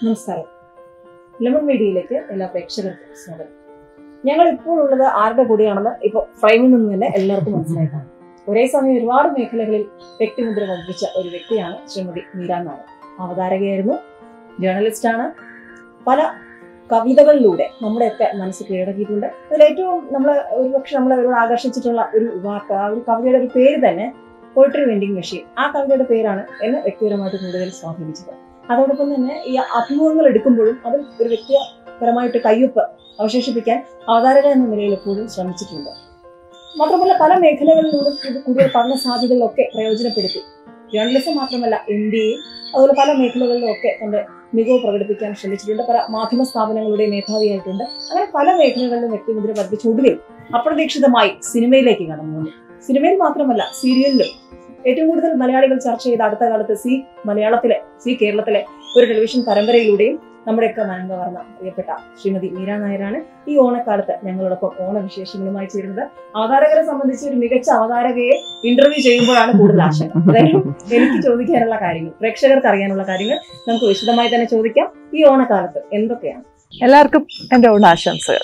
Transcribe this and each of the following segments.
നമസ്കാരം ലെമൺ മീഡിയയിലേക്ക് എല്ലാ പ്രേക്ഷകർക്കും സ്വാഗതം ഞങ്ങൾ ഇപ്പോൾ ഉള്ളത് ആരുടെ കൂടെയാണെന്ന് ഇപ്പോൾ ഫ്രെയിമിൽ നിന്ന് തന്നെ എല്ലാവർക്കും മനസ്സിലായിട്ടാണ് ഒരേ സമയം ഒരുപാട് മേഖലകളിൽ വ്യക്തിമുദ്ര പതിപ്പിച്ച ഒരു വ്യക്തിയാണ് ശ്രീമതി മീര നായർ അവതാരകയായിരുന്നു ജേർണലിസ്റ്റാണ് പല കവിതകളിലൂടെ നമ്മുടെയൊക്കെ മനസ്സ് കീഴടക്കിയിട്ടുണ്ട് അതിൽ ഏറ്റവും നമ്മൾ ഒരുപക്ഷെ നമ്മളെ ഒരുപാട് ആകർഷിച്ചിട്ടുള്ള ഒരു വാക്ക് ആ ഒരു കവിതയുടെ ഒരു പേര് തന്നെ പോയിട്രി വെൻഡിങ് മെഷീൻ ആ കവിതയുടെ പേരാണ് എന്നെ വ്യക്തിപരമായിട്ട് കൂടുതൽ സ്വാധീനിച്ചത് അതോടൊപ്പം തന്നെ ഈ അഭിമുഖങ്ങൾ എടുക്കുമ്പോഴും അതിൽ ഒരു വ്യക്തിപരമായിട്ട് കയ്യൊപ്പ് അവശേഷിപ്പിക്കാൻ അവതാരക എന്ന നിലയിൽ എപ്പോഴും ശ്രമിച്ചിട്ടുണ്ട് മാത്രമല്ല പല മേഖലകളിലൂടെ ഇത് കൂടുതൽ പഠന സാധ്യതകളൊക്കെ പ്രയോജനപ്പെടുത്തി ജേർണലിസം മാത്രമല്ല എം ബി എ അതുപോലെ പല മേഖലകളിലും ഒക്കെ തന്റെ മികവ് പ്രകടിപ്പിക്കാൻ ശ്രമിച്ചിട്ടുണ്ട് പല മാധ്യമ സ്ഥാപനങ്ങളുടെ മേധാവിയായിട്ടുണ്ട് അങ്ങനെ പല മേഖലകളിലും വ്യക്തിമുദ്ര പതിപ്പിച്ച ഒടുവിൽ അപ്രതീക്ഷിതമായി സിനിമയിലേക്ക് കടന്നു വന്നു സിനിമയിൽ മാത്രമല്ല സീരിയലിലും ഏറ്റവും കൂടുതൽ മലയാളികൾ ചർച്ച ചെയ്ത അടുത്ത കാലത്ത് സി മലയാളത്തിലെ സി കേരളത്തിലെ ഒരു ടെലിവിഷൻ പരമ്പരയിലൂടെയും നമ്മുടെയൊക്കെ മനം കവർന്ന പ്രിയപ്പെട്ട ശ്രീമതി മീര നായരാണ് ഈ ഓണക്കാലത്ത് ഞങ്ങളോടൊപ്പം ഓണവിശേഷങ്ങളുമായി ചേരുന്നത് അവതാരകരെ സംബന്ധിച്ച് ഒരു മികച്ച അവതാരകയെ ഇന്റർവ്യൂ ചെയ്യുമ്പോഴാണ് കൂടുതൽ ആശങ്ക അതായത് എനിക്ക് ചോദിക്കാനുള്ള കാര്യങ്ങൾ പ്രേക്ഷകർക്ക് അറിയാനുള്ള കാര്യങ്ങൾ നമുക്ക് വിശദമായി തന്നെ ചോദിക്കാം ഈ ഓണക്കാലത്ത് എന്തൊക്കെയാണ് എല്ലാവർക്കും എൻ്റെ ഓണാശംസകൾ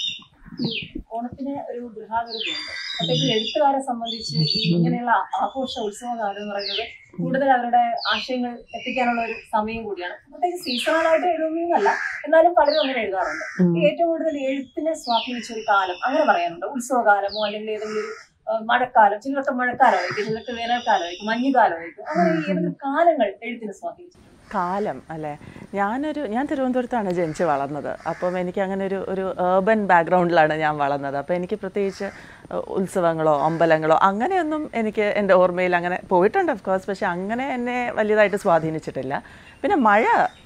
ഓണത്തിന് ഒരു ഗൃഹാതുരതയുണ്ട് പ്രത്യേകിച്ച് എഴുത്തുകാരെ സംബന്ധിച്ച് ഈ ഇങ്ങനെയുള്ള ആഘോഷ ഉത്സവകാലം എന്ന് പറയുന്നത് കൂടുതൽ അവരുടെ ആശയങ്ങൾ എത്തിക്കാനുള്ള ഒരു സമയം കൂടിയാണ് പ്രത്യേകിച്ച് സീസണലായിട്ട് എഴുതുന്നതല്ല എന്നാലും പലരും അങ്ങനെ എഴുതാറുണ്ട് ഈ ഏറ്റവും കൂടുതൽ എഴുത്തിനെ സ്വാധീനിച്ച ഒരു കാലം അങ്ങനെ പറയാനുണ്ട് ഉത്സവകാലമോ അല്ലെങ്കിൽ ഏതെങ്കിലും ഒരു ആ, മഴക്കാലം ചിലർക്ക് മഴക്കാലമായിരിക്കും ചിലർക്ക് വേനൽക്കാലമായിരിക്കും മഞ്ഞുകാലമായിരിക്കും അങ്ങനെ ഏതൊക്കെ കാലങ്ങൾ എഴുത്തിനെ സ്വാധീനിച്ചു കാലം അല്ലേ ഞാനൊരു ഞാൻ തിരുവനന്തപുരത്താണ് ജനിച്ച് വളർന്നത് അപ്പം എനിക്ക് അങ്ങനെ ഒരു ഒരു ഏർബൻ ബാക്ക്ഗ്രൗണ്ടിലാണ് ഞാൻ വളർന്നത് അപ്പോൾ എനിക്ക് പ്രത്യേകിച്ച് ഏഹ്, ഉത്സവങ്ങളോ അമ്പലങ്ങളോ അങ്ങനെയൊന്നും എനിക്ക് എൻ്റെ ഓർമ്മയിൽ അങ്ങനെ പോയിട്ടുണ്ട് ഓഫ് കോഴ്സ് പക്ഷെ അങ്ങനെ എന്നെ വലിയതായിട്ട് സ്വാധീനിച്ചിട്ടില്ല പിന്നെ മഴ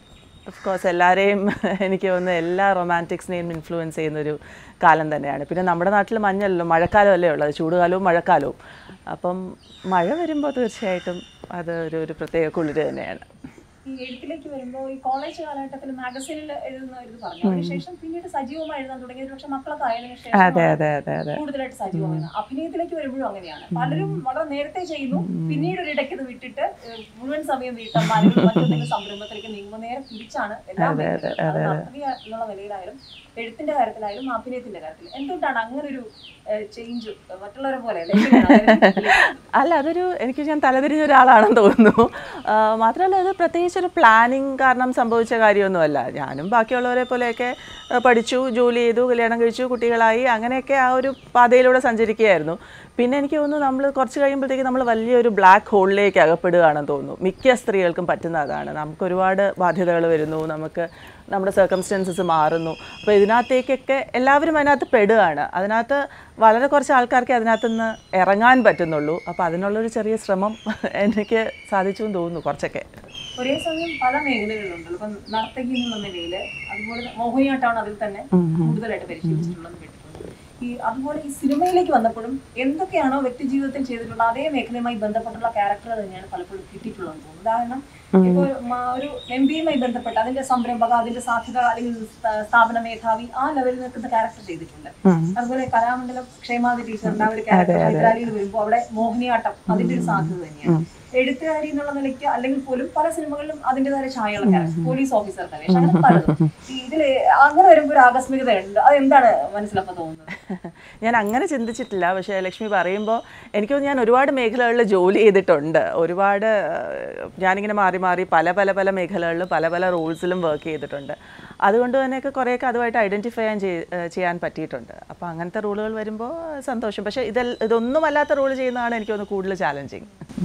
ഓഫ് കോഴ്സ് എല്ലാവരെയും എനിക്ക് തോന്നുന്നു എല്ലാ റൊമാൻറ്റിക്സിനെയും ഇൻഫ്ലുവൻസ് ചെയ്യുന്നൊരു കാലം തന്നെയാണ് പിന്നെ നമ്മുടെ നാട്ടിൽ മഞ്ഞല്ലോ മഴക്കാലമല്ലേ ഉള്ളത് ചൂടുകാലവും മഴക്കാലവും അപ്പം മഴ വരുമ്പോൾ തീർച്ചയായിട്ടും അത് ഒരു ഒരു പ്രത്യേക കുളിര് തന്നെയാണ് ഈ എഴുത്തിലേക്ക് വരുമ്പോൾ ഈ കോളേജ് കാലഘട്ടത്തിൽ മാഗസീനിൽ എഴുതുന്ന ഒരു ഇത് പറഞ്ഞു അതിനുശേഷം പിന്നീട് സജീവമായി എഴുതാൻ തുടങ്ങിയത് പക്ഷെ മക്കളൊക്കെ ആയതിനു അതെ ശേഷം അതെ അതെ അതെ കൂടുതലായിട്ട് സജീവമാകുന്നത് അഭിനയത്തിലേക്ക് വരുമ്പോഴും അങ്ങനെയാണ് പലരും വളരെ നേരത്തെ ചെയ്യുന്നു പിന്നീട് ഒരു ഇടയ്ക്ക് ഇത് വിട്ടിട്ട് ഏഹ്, മുഴുവൻ സമയം വീട്ടമ്മ അല്ലെങ്കിൽ മറ്റെന്തെങ്കിലും സംരംഭത്തിലേക്ക് നീങ്ങുമ്പോൾ നേരെ തിരിച്ചാണ് എല്ലാ അതെ, അതെ, മേഖലകളും. അതെ, അത് നർത്തകി എന്നുള്ള നിലയിലായാലും എഴുത്തിന്റെ കാര്യത്തിലായാലും അഭിനയത്തിന്റെ കാര്യത്തിൽ എന്തുകൊണ്ടാണ് അങ്ങനെ ഒരു ചേഞ്ച് മറ്റുള്ളവരെ പോലെ അല്ല എങ്ങനെയാണ് അതിനെ അല്ല അതൊരു എനിക്ക് ഞാൻ തലതിരിഞ്ഞ ഒരാളാണെന്ന് തോന്നുന്നു ആ, മാത്രമല്ല അത് പ്രത്യേകിച്ച് ഒരു പ്ലാനിങ് കാരണം സംഭവിച്ച കാര്യമൊന്നുമല്ല ഞാനും ബാക്കിയുള്ളവരെ പോലെയൊക്കെ ആ, പഠിച്ചു ജോലി ചെയ്തു കല്യാണം കഴിച്ചു കുട്ടികളായി അങ്ങനെയൊക്കെ ആ ഒരു പാതയിലൂടെ സഞ്ചരിക്കുകയായിരുന്നു പിന്നെ എനിക്ക് തോന്നുന്നു നമ്മൾ കുറച്ച് കഴിയുമ്പോഴത്തേക്ക് നമ്മൾ വലിയൊരു ബ്ലാക്ക് ഹോളിലേക്ക് അകപ്പെടുകയാണെന്ന് തോന്നുന്നു മിക്ക സ്ത്രീകൾക്കും പറ്റുന്ന അതാണ് നമുക്ക് ഒരുപാട് ബാധ്യതകൾ വരുന്നു നമുക്ക് നമ്മുടെ സർക്കംസ്റ്റൻസസ് മാറുന്നു അപ്പോൾ ഇതിനകത്തേക്കൊക്കെ എല്ലാവരും അതിനകത്ത് പെടുകയാണ് അതിനകത്ത് വളരെ കുറച്ച് ആൾക്കാർക്ക് അതിനകത്ത് നിന്ന് ഇറങ്ങാൻ പറ്റുന്നുള്ളൂ അപ്പോൾ അതിനുള്ളൊരു ചെറിയ ശ്രമം എനിക്ക് സാധിച്ചു എന്ന് തോന്നുന്നു കുറച്ചൊക്കെ ഒരേ സമയം പല മേഖലകളിലുണ്ടല്ലോ ഇപ്പം നർത്തകി എന്നുള്ള നിലയിൽ അതുപോലെ തന്നെ മോഹിനിയാട്ടമാണ് അതിൽ തന്നെ കൂടുതലായിട്ട് പരിശീലിച്ചിട്ടുള്ളത് കേട്ടിട്ടുണ്ട് ഈ അതുപോലെ ഈ സിനിമയിലേക്ക് വന്നപ്പോഴും എന്തൊക്കെയാണോ വ്യക്തി ജീവിതത്തിൽ ചെയ്തിട്ടുള്ള അതേ മേഖലയുമായി ബന്ധപ്പെട്ടുള്ള ക്യാരക്ടർ തന്നെയാണ് പലപ്പോഴും കിട്ടിയിട്ടുള്ളതെന്ന് തോന്നുന്നു ഉദാഹരണം ഇപ്പോൾ ഒരു എം ബി എയുമായി ബന്ധപ്പെട്ട് അതിന്റെ സംരംഭക അതിന്റെ സാധ്യത അല്ലെങ്കിൽ സ്ഥാ- സ്ഥാപന മേധാവി ആ ലെവലിൽ നിൽക്കുന്ന ക്യാരക്ടർ ചെയ്തിട്ടുണ്ട് അതുപോലെ കലാമണ്ഡലം ക്ഷേമാതി ടീച്ചറിന്റെ ആ ഒരു ക്യാരക്ടർ ഹൈദരാലിയിൽ വരുമ്പോൾ അവിടെ മോഹിനിയാട്ടം അതിന്റെ ഒരു സാധ്യത തന്നെയാണ് എഴുത്തുകാരി എന്നുള്ള നിലയ്ക്ക് അല്ലെങ്കിൽ പോലും പല സിനിമകളിലും അതിന്റേതായ ഛായയുള്ള ക്യാരക്ടർ പോലീസ് ഓഫീസറുടെ വേഷം അങ്ങനെ പലതും ഈ ഇതില് അങ്ങനെ വരുമ്പോൾ ഒരു ആകസ്മികത ഉണ്ട് അത് എന്താണ് മനസ്സിലപ്പോ തോന്നുന്നത് ഞാൻ അങ്ങനെ ചിന്തിച്ചിട്ടില്ല പക്ഷേ ലക്ഷ്മി പറയുമ്പോൾ എനിക്ക് തോന്നുന്നു ഞാൻ ഒരുപാട് മേഖലകളിൽ ജോലി ചെയ്തിട്ടുണ്ട് ഒരുപാട് ഏഹ്, ഞാനിങ്ങനെ മാറി മാറി പല പല പല മേഖലകളിലും പല പല റോൾസിലും വർക്ക് ചെയ്തിട്ടുണ്ട് അതുകൊണ്ട് തന്നെയൊക്കെ കുറേയൊക്കെ അതുമായിട്ട് ഐഡൻറ്റിഫൈ ചെയ്യാൻ ചെയ്- ഏഹ്, ചെയ്യാൻ പറ്റിയിട്ടുണ്ട് അപ്പോൾ അങ്ങനത്തെ റോളുകൾ വരുമ്പോൾ സന്തോഷം പക്ഷേ ഇതെൽ ഇതൊന്നും അല്ലാത്ത റോൾ ചെയ്യുന്നതാണ് എനിക്ക് തോന്നുന്നു കൂടുതൽ ചാലഞ്ചിങ്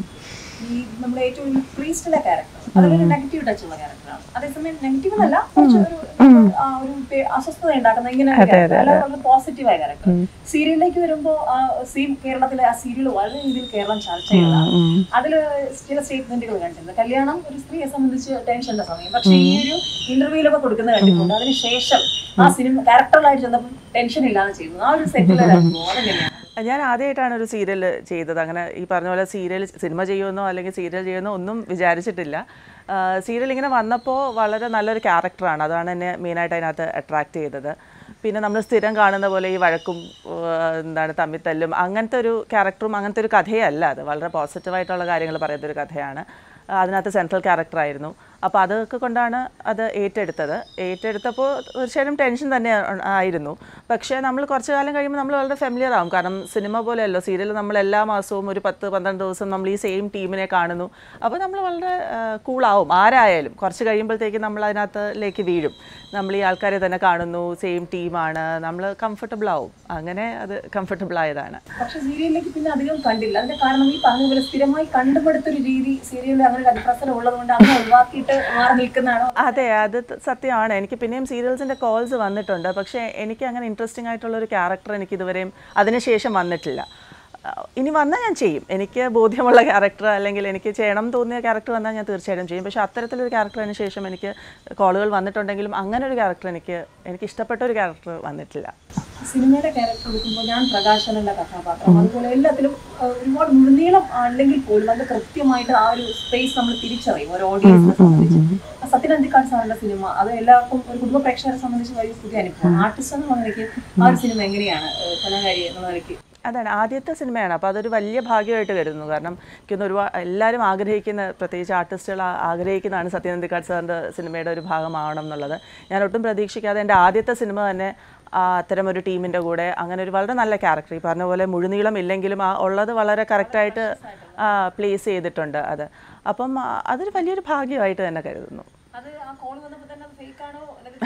ഈ നമ്മുടെ ഏറ്റവും പ്രീസ്റ്റിലെ ക്യാരക്ടർ അതൊരു നെഗറ്റീവ് ടച്ച് ഉള്ള ക്യാരക്ടറാണ് അതേസമയം നെഗറ്റീവ് എന്നല്ല കുറച്ച് ഒരു ആ, ഒരു പേ- അസ്വസ്ഥത ഉണ്ടാക്കുന്ന ഇങ്ങനെ വളരെ പോസിറ്റീവായ ക്യാരക്ടർ സീരിയലിലേക്ക് വരുമ്പോൾ സെയിം കേരളത്തിലെ ആ സീരിയൽ വളരെ രീതിയിൽ കേരളം ചർച്ച ചെയ്തതാണ് അതിൽ ചില സ്റ്റേറ്റ്മെന്റുകൾ കണ്ടിട്ടുണ്ട് കല്യാണം ഒരു സ്ത്രീയെ സംബന്ധിച്ച് ടെൻഷന്റെ സമയം പക്ഷേ ഈ ഒരു ഇന്റർവ്യൂലൊക്കെ കൊടുക്കുന്നത് കണ്ടിട്ടുണ്ട് അതിനുശേഷം ആ സിനിമ ക്യാരക്ടറിലായിട്ട് ചെന്നപ്പോൾ ടെൻഷൻ ഇല്ലാതെ ചെയ്യുന്നു ആ ഒരു സെറ്റിലെ അനുഭവം അതെങ്ങനെയാണ് ഞാൻ ആദ്യമായിട്ടാണ് ഒരു സീരിയൽ ചെയ്തത് അങ്ങനെ ഈ പറഞ്ഞ പോലെ സീരിയൽ സിനിമ ചെയ്യുമെന്നോ അല്ലെങ്കിൽ സീരിയൽ ചെയ്യുമെന്നോ ഒന്നും വിചാരിച്ചിട്ടില്ല സീരിയൽ ഇങ്ങനെ വന്നപ്പോൾ വളരെ നല്ലൊരു ക്യാരക്ടറാണ് അതാണ് എന്നെ മെയിനായിട്ട് അതിനകത്ത് അട്രാക്ട് ചെയ്തത് പിന്നെ നമ്മൾ സ്ഥിരം കാണുന്ന പോലെ ഈ വഴക്കും ആ, എന്താണ് തമ്മിത്തല്ലും അങ്ങനത്തെ ഒരു ക്യാരക്ടറും അങ്ങനത്തെ ഒരു കഥയല്ല അത് വളരെ പോസിറ്റീവായിട്ടുള്ള കാര്യങ്ങൾ പറയുന്ന ഒരു കഥയാണ് ആ, അതിനകത്ത് സെൻട്രൽ ക്യാരക്ടറായിരുന്നു അപ്പോൾ അതൊക്കെ കൊണ്ടാണ് അത് ഏറ്റെടുത്തത് ഏറ്റെടുത്തപ്പോൾ തീർച്ചയായിട്ടും ടെൻഷൻ തന്നെ ആ- ആയിരുന്നു പക്ഷേ നമ്മൾ കുറച്ച് കാലം കഴിയുമ്പോൾ നമ്മൾ വളരെ ഫെമിലിയർ ആവും കാരണം സിനിമ പോലെയല്ലോ സീരിയൽ നമ്മൾ എല്ലാ മാസവും ഒരു പത്ത് പന്ത്രണ്ട് ദിവസം നമ്മൾ ഈ സെയിം ടീമിനെ കാണുന്നു അപ്പോൾ നമ്മൾ വളരെ കൂളാവും ആരായാലും കുറച്ച് കഴിയുമ്പോഴത്തേക്ക് നമ്മൾ അതിനകത്തിലേക്ക് വീഴും നമ്മൾ ഈ ആൾക്കാരെ തന്നെ കാണുന്നു സെയിം ടീമാണ് നമ്മൾ കംഫർട്ടബിൾ ആവും അങ്ങനെ അത് കംഫർട്ടബിൾ ആയതാണ് പക്ഷെ സീരിയലിലേക്ക് പിന്നെ അധികം കണ്ടില്ല അതിന്റെ കാരണം ഈ പറഞ്ഞ പോലെ സ്ഥിരമായി കണ്ടുപെടുത്തൊരു രീതി സീരിയലിൽ അങ്ങനെ ഒരു അതിപ്രസരം ഉള്ളത് കൊണ്ട് അങ്ങനെ ഒഴിവാക്കിയിട്ട് മാറി നിൽക്കുന്നതാണോ അതെ അത് ത- സത്യമാണ് എനിക്ക് പിന്നെയും സീരിയൽസിൻ്റെ കോൾസ് വന്നിട്ടുണ്ട് പക്ഷേ എനിക്ക് അങ്ങനെ ഇൻട്രസ്റ്റിംഗ് ആയിട്ടുള്ള ഒരു ക്യാരക്ടർ എനിക്ക് ഇതുവരെയും അതിനുശേഷം വന്നിട്ടില്ല ആ, ഇനി വന്നാൽ ഞാൻ ചെയ്യും എനിക്ക് ബോധ്യമുള്ള ക്യാരക്ടർ അല്ലെങ്കിൽ എനിക്ക് ചെയ്യണം എന്ന് തോന്നിയ ക്യാരക്ടർ വന്നാൽ ഞാൻ തീർച്ചയായിട്ടും ചെയ്യും പക്ഷേ അത്തരത്തിലൊരു ക്യാരക്ടറിന് ശേഷം എനിക്ക് കോളുകൾ വന്നിട്ടുണ്ടെങ്കിലും അങ്ങനെ ഒരു ക്യാരക്ടർ എനിക്ക് എനിക്ക് ഇഷ്ടപ്പെട്ട ഒരു ക്യാരക്ടർ വന്നിട്ടില്ല സിനിമയുടെ ക്യാരക്ടർ എടുക്കുമ്പോൾ ഞാൻ പ്രകാശനുള്ള കഥാപാത്രം അതുപോലെ എല്ലാത്തിലും ആ, ഒരുപാട് മുഴുനീളം അല്ലെങ്കിൽ പോലും അത് കൃത്യമായിട്ട് ആ ഒരു സ്പേസ് നമ്മൾ തിരിച്ചറിയും ഒരു ഓഡിയൻസിനെ സംബന്ധിച്ച് ആ സത്യനന്ദിക്കാട് സാറിന്റെ സിനിമ അത് എല്ലാവർക്കും ഒരു കുടുംബ പ്രേക്ഷകരെ സംബന്ധിച്ച് വലിയ പുതിയ അനുഭവം ആർട്ടിസ്റ്റ് എന്നുള്ള നിലയ്ക്ക് ആ ഒരു സിനിമ എങ്ങനെയാണ് ഏഹ്, കലാകാരി എന്നുള്ള നിലയ്ക്ക് അതാണ് ആദ്യത്തെ സിനിമയാണ് അപ്പോൾ അതൊരു വലിയ ഭാഗ്യമായിട്ട് കരുതുന്നു കാരണം എനിക്കൊന്ന് ഒരുപാട് എല്ലാവരും ആഗ്രഹിക്കുന്ന പ്രത്യേകിച്ച് ആർട്ടിസ്റ്റുകൾ ആ- ആഗ്രഹിക്കുന്നതാണ് സത്യനന്ദിക്കാട് സാറിൻ്റെ സിനിമയുടെ ഒരു ഭാഗമാവണം എന്നുള്ളത് ഞാൻ ഒട്ടും പ്രതീക്ഷിക്കാതെ എൻ്റെ ആദ്യത്തെ സിനിമ തന്നെ ആ അത്തരം ഒരു ടീമിൻ്റെ കൂടെ അങ്ങനെ ഒരു വളരെ നല്ല ക്യാരക്ടർ ഈ പറഞ്ഞ പോലെ മുഴുനീളം ഇല്ലെങ്കിലും ആ ഉള്ളത് വളരെ കറക്റ്റായിട്ട് പ്ലേസ് ചെയ്തിട്ടുണ്ട് അത് അപ്പം ആ, അതൊരു വലിയൊരു ഭാഗ്യമായിട്ട് തന്നെ കരുതുന്നു അത് ആ കോൾ വന്നപ്പോൾ തന്നെ അത് ഫേക്ക് ആണോ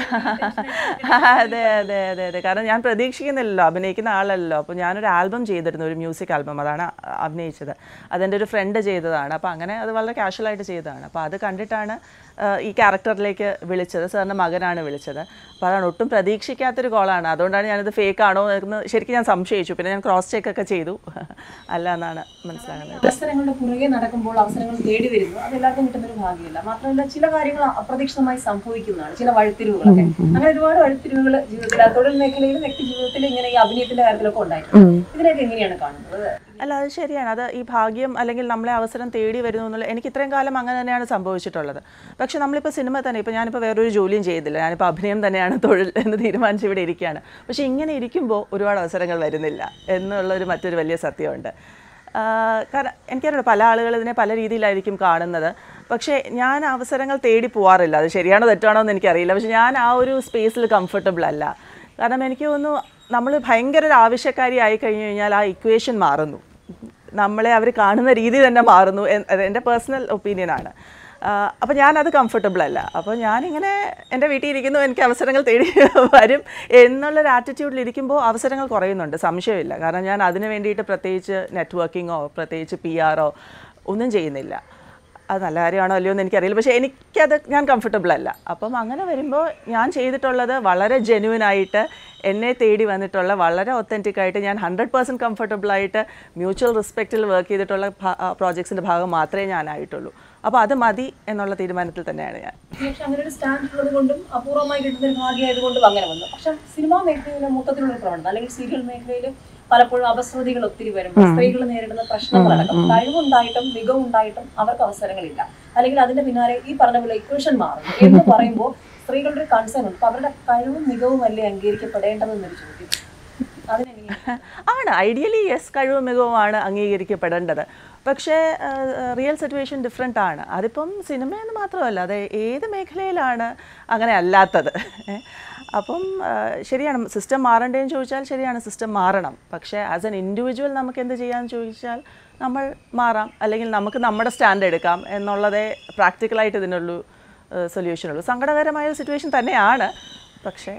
അതെ അതെ അതെ അതെ കാരണം ഞാൻ പ്രതീക്ഷിക്കുന്നില്ലല്ലോ അഭിനയിക്കുന്ന ആളല്ലല്ലോ അപ്പോൾ ഞാനൊരു ആൽബം ചെയ്തിരുന്നു ഒരു മ്യൂസിക് ആൽബം അതാണ് അ- അഭിനയിച്ചത് അതെൻ്റെ ഒരു ഫ്രണ്ട് ചെയ്തതാണ് അപ്പോൾ അങ്ങനെ അത് വളരെ കാഷ്വലായിട്ട് ചെയ്തതാണ് അപ്പോൾ അത് കണ്ടിട്ടാണ് ആ, ഈ ക്യാരക്ടറിലേക്ക് വിളിച്ചത് സാറിൻ്റെ മകനാണ് വിളിച്ചത് അപ്പോൾ അതാണ് ഒട്ടും പ്രതീക്ഷിക്കാത്തൊരു കോളാണ് അതുകൊണ്ടാണ് ഞാനിത് ഫേക്ക് ആണോ എന്ന് ശരിക്കും ഞാൻ സംശയിച്ചു പിന്നെ ഞാൻ ക്രോസ് ചെക്ക് ഒക്കെ ചെയ്തു അല്ല എന്നാണ് മനസ്സിലാകുന്നത് അവസരങ്ങളുടെ പുറകെ നടക്കുമ്പോൾ അവസരങ്ങൾ തേടി വരുന്നു അത് എല്ലാവർക്കും കിട്ടുന്ന ഒരു ഭാഗ്യമല്ല മാത്രമല്ല ചില കാര്യങ്ങൾ അപ്രതീക്ഷിതമായി സംഭവിക്കുന്നതാണ് ചില വഴിത്തിരിവുകളൊക്കെ അങ്ങനെ ഒരുപാട് വഴിത്തിരിവുകൾ ജീവിതത്തിൽ ആ തൊഴിൽ മേഖലയിലും വ്യക്തി ജീവിതത്തിലും ഇങ്ങനെ ഈ അഭിനയത്തിന്റെ കാര്യത്തിലൊക്കെ ഉണ്ടായിട്ടുണ്ട് ഇതിനൊക്കെ എങ്ങനെയാണ് കാണുന്നത് അല്ല അത് ശരിയാണ് അത് ഈ ഭാഗ്യം അല്ലെങ്കിൽ നമ്മളെ അവസരം തേടി വരുന്നു എന്നുള്ള എനിക്ക് ഇത്രയും കാലം അങ്ങനെ തന്നെയാണ് സംഭവിച്ചിട്ടുള്ളത് പക്ഷെ നമ്മളിപ്പോൾ സിനിമ തന്നെ ഇപ്പോൾ ഞാനിപ്പോൾ വേറൊരു ജോലിയും ചെയ്തില്ല ഞാനിപ്പോൾ അഭിനയം തന്നെയാണ് തൊഴിൽ എന്ന് തീരുമാനിച്ച് ഇവിടെ ഇരിക്കുകയാണ് പക്ഷേ ഇങ്ങനെ ഇരിക്കുമ്പോൾ ഒരുപാട് അവസരങ്ങൾ വരുന്നില്ല എന്നുള്ളൊരു മറ്റൊരു വലിയ സത്യമുണ്ട് ആ, കാരണം എനിക്കറിയാം പല ആളുകൾ ഇതിനെ പല രീതിയിലായിരിക്കും കാണുന്നത് പക്ഷേ ഞാൻ അവസരങ്ങൾ തേടി പോവാറില്ല അത് ശരിയാണോ തെറ്റാണോ എന്ന് എനിക്കറിയില്ല പക്ഷേ ഞാൻ ആ ഒരു സ്പേസിൽ കംഫർട്ടബിൾ അല്ല കാരണം എനിക്ക് തോന്നുന്നു നമ്മൾ ഭയങ്കര ഒരു ആവശ്യക്കാരി ആയി കഴിഞ്ഞു കഴിഞ്ഞാൽ ആ ഇക്വേഷൻ മാറുന്നു നമ്മളെ അവർ കാണുന്ന രീതി തന്നെ മാറുന്നു എൻ- അത് എൻ്റെ പേഴ്സണൽ ഒപ്പീനിയനാണ് അപ്പോൾ ഞാനത് കംഫർട്ടബിൾ അല്ല അപ്പോൾ ഞാനിങ്ങനെ എൻ്റെ വീട്ടിൽ ഇരിക്കുന്നു എനിക്ക് അവസരങ്ങൾ തേടി വരും എന്നുള്ളൊരു ആറ്റിറ്റ്യൂഡിൽ ഇരിക്കുമ്പോൾ അവസരങ്ങൾ കുറയുന്നുണ്ട് സംശയമില്ല കാരണം ഞാൻ അതിന് വേണ്ടിയിട്ട് പ്രത്യേകിച്ച് നെറ്റ്വർക്കിങ്ങോ പ്രത്യേകിച്ച് പി ആറോ ഒന്നും ചെയ്യുന്നില്ല അത് നല്ല കാര്യമാണോ അല്ലയോ എന്ന് എനിക്കറിയില്ല പക്ഷേ എനിക്കത് ഞാൻ കംഫർട്ടബിൾ അല്ല അപ്പം അങ്ങനെ വരുമ്പോൾ ഞാൻ ചെയ്തിട്ടുള്ളത് വളരെ ജെന്യുവൻ ആയിട്ട് എന്നെ തേടി വന്നിട്ടുള്ള വളരെ ഒത്തൻറ്റിക് ആയിട്ട് ഞാൻ ഹൺഡ്രഡ് പേഴ്സൻറ്റ് കംഫർട്ടബിൾ ആയിട്ട് മ്യൂച്വൽ റെസ്പെക്റ്റിൽ വർക്ക് ചെയ്തിട്ടുള്ള പ്രോജക്ട്സിൻ്റെ ഭാഗം മാത്രമേ ഞാനായിട്ടുള്ളൂ അപ്പോൾ അത് മതി എന്നുള്ള തീരുമാനത്തിൽ തന്നെയാണ് ഞാൻ പക്ഷെ അങ്ങനെ ഒരു സ്റ്റാൻഡ് ഉള്ളത് കൊണ്ടും അപൂർവമായി കിട്ടുന്ന ഒരു ഭാഗ്യമായത് കൊണ്ടും അങ്ങനെ വന്നു പക്ഷെ സിനിമാ മേഖലയിലെ മൊത്തത്തിലുള്ള ഒരു പ്രവണത അല്ലെങ്കിൽ സീരിയൽ മേഖലയിൽ പലപ്പോഴും അപസ്വതികൾ ഒത്തിരി വരുമ്പോൾ സ്ത്രീകൾ നേരിടുന്ന പ്രശ്നങ്ങളടക്കം കഴിവുണ്ടായിട്ടും മികവുണ്ടായിട്ടും അവർക്ക് അവസരങ്ങളില്ല അല്ലെങ്കിൽ അതിന്റെ പിന്നാലെ ഈ പറഞ്ഞ പോലെ ഇക്വേഷൻ മാറുന്നു എന്ന് പറയുമ്പോൾ സ്ത്രീകളുടെ ഒരു കൺസേൺ ഉണ്ട് അപ്പൊ അവരുടെ കഴിവും മികവും അല്ലേ അംഗീകരിക്കപ്പെടേണ്ടതെന്നൊരു ചോദ്യം അതിനെങ്ങനെയാണ് ആണ് ഐഡിയലി യെസ് കഴിവും മികവുമാണ് അംഗീകരിക്കപ്പെടേണ്ടത് പക്ഷേ റിയൽ സിറ്റുവേഷൻ ഡിഫറെൻ്റ് ആണ് അതിപ്പം സിനിമയെന്ന് മാത്രമല്ല അത് ഏത് മേഖലയിലാണ് അങ്ങനെ അല്ലാത്തത് ഏ? അപ്പം ആ, ശരിയാണ് സിസ്റ്റം മാറണ്ടേന്ന് ചോദിച്ചാൽ ശരിയാണ് സിസ്റ്റം മാറണം പക്ഷേ ആസ് എൻ ഇൻഡിവിജ്വൽ നമുക്ക് എന്ത് ചെയ്യാമെന്ന് ചോദിച്ചാൽ നമ്മൾ മാറാം അല്ലെങ്കിൽ നമുക്ക് നമ്മുടെ സ്റ്റാൻഡ് എടുക്കാം എന്നുള്ളതേ പ്രാക്ടിക്കലായിട്ട് ഇതിനുള്ളൂ സൊല്യൂഷനുള്ളൂ സങ്കടകരമായ ഒരു സിറ്റുവേഷൻ തന്നെയാണ് പക്ഷേ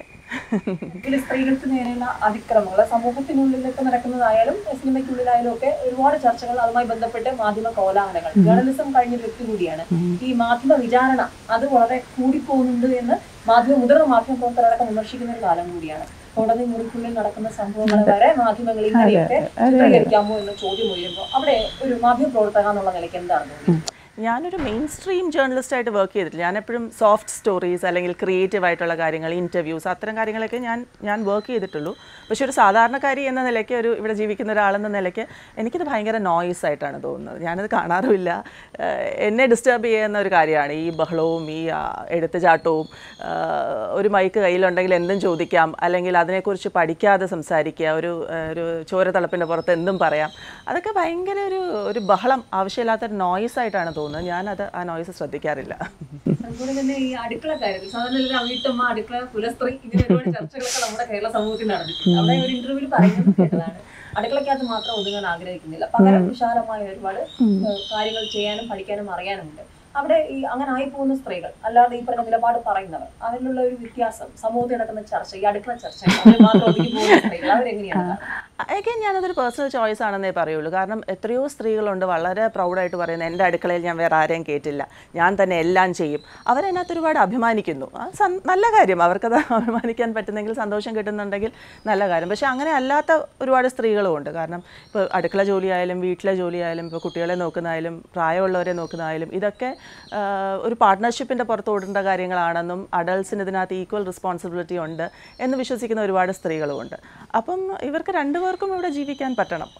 ഇതിൽ സ്ത്രീകൾക്ക് നേരെയുള്ള അതിക്രമങ്ങൾ സമൂഹത്തിനുള്ളിലൊക്കെ നടക്കുന്നതായാലും സിനിമയ്ക്കുള്ളിലായാലും ഒക്കെ ഒരുപാട് ചർച്ചകൾ അതുമായി ബന്ധപ്പെട്ട് മാധ്യമ കോലാഹലങ്ങൾ ജേർണലിസം കഴിഞ്ഞ വ്യക്തി കൂടിയാണ് ഈ മാധ്യമ വിചാരണ അത് വളരെ കൂടിപ്പോകുന്നുണ്ട് എന്ന് മാധ്യമ മുതിർന്ന മാധ്യമ പ്രവർത്തകരടക്കം വിമർശിക്കുന്ന ഒരു കാലം കൂടിയാണ് കോടതി മുറിക്കുള്ളിൽ നടക്കുന്ന സംഭവങ്ങൾ വരെ മാധ്യമങ്ങൾ ഇങ്ങനെയൊക്കെ ചിത്രീകരിക്കാമോ എന്ന ചോദ്യം ഉയരുമ്പോൾ അവിടെ ഒരു മാധ്യമ പ്രവർത്തക എന്നുള്ള നിലയ്ക്ക് എന്താണ് തോന്നുന്നത് ഞാനൊരു മെയിൻ സ്ട്രീം ജേർണലിസ്റ്റായിട്ട് വർക്ക് ചെയ്തിട്ടില്ല ഞാൻ എപ്പോഴും സോഫ്റ്റ് സ്റ്റോറീസ് അല്ലെങ്കിൽ ക്രിയേറ്റീവ് ആയിട്ടുള്ള കാര്യങ്ങൾ ഇൻ്റർവ്യൂസ് അത്തരം കാര്യങ്ങളൊക്കെ ഞാൻ ഞാൻ വർക്ക് ചെയ്തിട്ടുള്ളൂ പക്ഷെ ഒരു സാധാരണക്കാരി എന്ന നിലയ്ക്ക് ഒരു ഇവിടെ ജീവിക്കുന്ന ഒരാളെന്ന നിലയ്ക്ക് എനിക്കിത് ഭയങ്കര നോയ്സ് ആയിട്ടാണ് തോന്നുന്നത് ഞാനത് കാണാറുമില്ല ഏഹ് എന്നെ ഡിസ്റ്റർബ് ചെയ്യുന്ന ഒരു കാര്യമാണ് ഈ ബഹളവും ഈ ആ, എടുത്തുചാട്ടവും ആഹ് ഒരു മൈക്ക് കയ്യിലുണ്ടെങ്കിൽ എന്തും ചോദിക്കാം അല്ലെങ്കിൽ അതിനെക്കുറിച്ച് പഠിക്കാതെ സംസാരിക്കുക ഒരു ഏഹ് ഒരു ചോരത്തളപ്പിൻ്റെ പുറത്ത് എന്തും പറയാം അതൊക്കെ ഭയങ്കര ഒരു ഒരു ബഹളം ആവശ്യമില്ലാത്തൊരു നോയ്സ് ആയിട്ടാണ് തോന്നുന്നത് തോന്നുന്നത് ഞാനത് ആ നോയ്സ് ശ്രദ്ധിക്കാറില്ല അതുപോലെ തന്നെ ഈ അടുക്കള കാര്യത്തിൽ സാധാരണ ഒരു വീട്ടമ്മ അടുക്കള കുലസ്ത്രീ ഇങ്ങനെ ഒരുപാട് ചർച്ചകളൊക്കെ നമ്മുടെ കേരള സമൂഹത്തിൽ നടന്നിട്ടുണ്ട് അവിടെ ഒരു ഇന്റർവ്യൂവിൽ പറയുന്നത് കേട്ടതാണ് അടുക്കളക്കകത്ത് മാത്രം ഒതുങ്ങാൻ ആഗ്രഹിക്കുന്നില്ല പകരം വിശാലമായ ഒരുപാട് ഏഹ്, കാര്യങ്ങൾ ചെയ്യാനും പഠിക്കാനും അറിയാനുമുണ്ട് അവിടെ ഈ അങ്ങനെ ആയി പോകുന്ന സ്ത്രീകൾ അല്ലാതെ ഈ പറഞ്ഞ നിലപാട് പറയുന്നവർ അതിലുള്ള ഒരു വ്യത്യാസം സമൂഹത്തിൽ നടക്കുന്ന ചർച്ച ഈ അടുക്കള ചർച്ച അതിൽ മാത്രം ഒതുങ്ങി പോകുന്ന സ്ത്രീകൾ അവരെങ്ങനെയാണ് കാണുന്നത്? അഗൈൻ ഞാനതൊരു പേഴ്സണൽ ചോയ്സ് ആണെന്നേ പറയുള്ളൂ കാരണം എത്രയോ സ്ത്രീകളുണ്ട് വളരെ പ്രൗഡായിട്ട് പറയുന്നത് എൻ്റെ അടുക്കളയിൽ ഞാൻ വേറെ ആരെയും കേട്ടില്ല ഞാൻ തന്നെ എല്ലാം ചെയ്യും അവരതിനകത്ത് ഒരുപാട് അഭിമാനിക്കുന്നു ആ സം- നല്ല കാര്യം അവർക്കത് അഭിമാനിക്കാൻ പറ്റുന്നെങ്കിൽ സന്തോഷം കിട്ടുന്നുണ്ടെങ്കിൽ നല്ല കാര്യം പക്ഷേ അങ്ങനെ അല്ലാത്ത ഒരുപാട് സ്ത്രീകളും ഉണ്ട് കാരണം ഇപ്പോൾ അടുക്കള ജോലിയായാലും വീട്ടിലെ ജോലിയായാലും ഇപ്പോൾ കുട്ടികളെ നോക്കുന്നതായാലും പ്രായമുള്ളവരെ നോക്കുന്നതായാലും ഇതൊക്കെ ആ, ഒരു പാർട്ട്ണർഷിപ്പിൻ്റെ പുറത്ത് ഓടേണ്ട കാര്യങ്ങളാണെന്നും അഡൾട്ട്സിന് ഇതിനകത്ത് ഈക്വൽ റെസ്പോൺസിബിലിറ്റി ഉണ്ട് എന്ന് വിശ്വസിക്കുന്ന ഒരുപാട് സ്ത്രീകളുമുണ്ട് അപ്പം ഇവർക്ക് രണ്ടുപേർക്കും ഇവിടെ ജീവിക്കാൻ പറ്റണം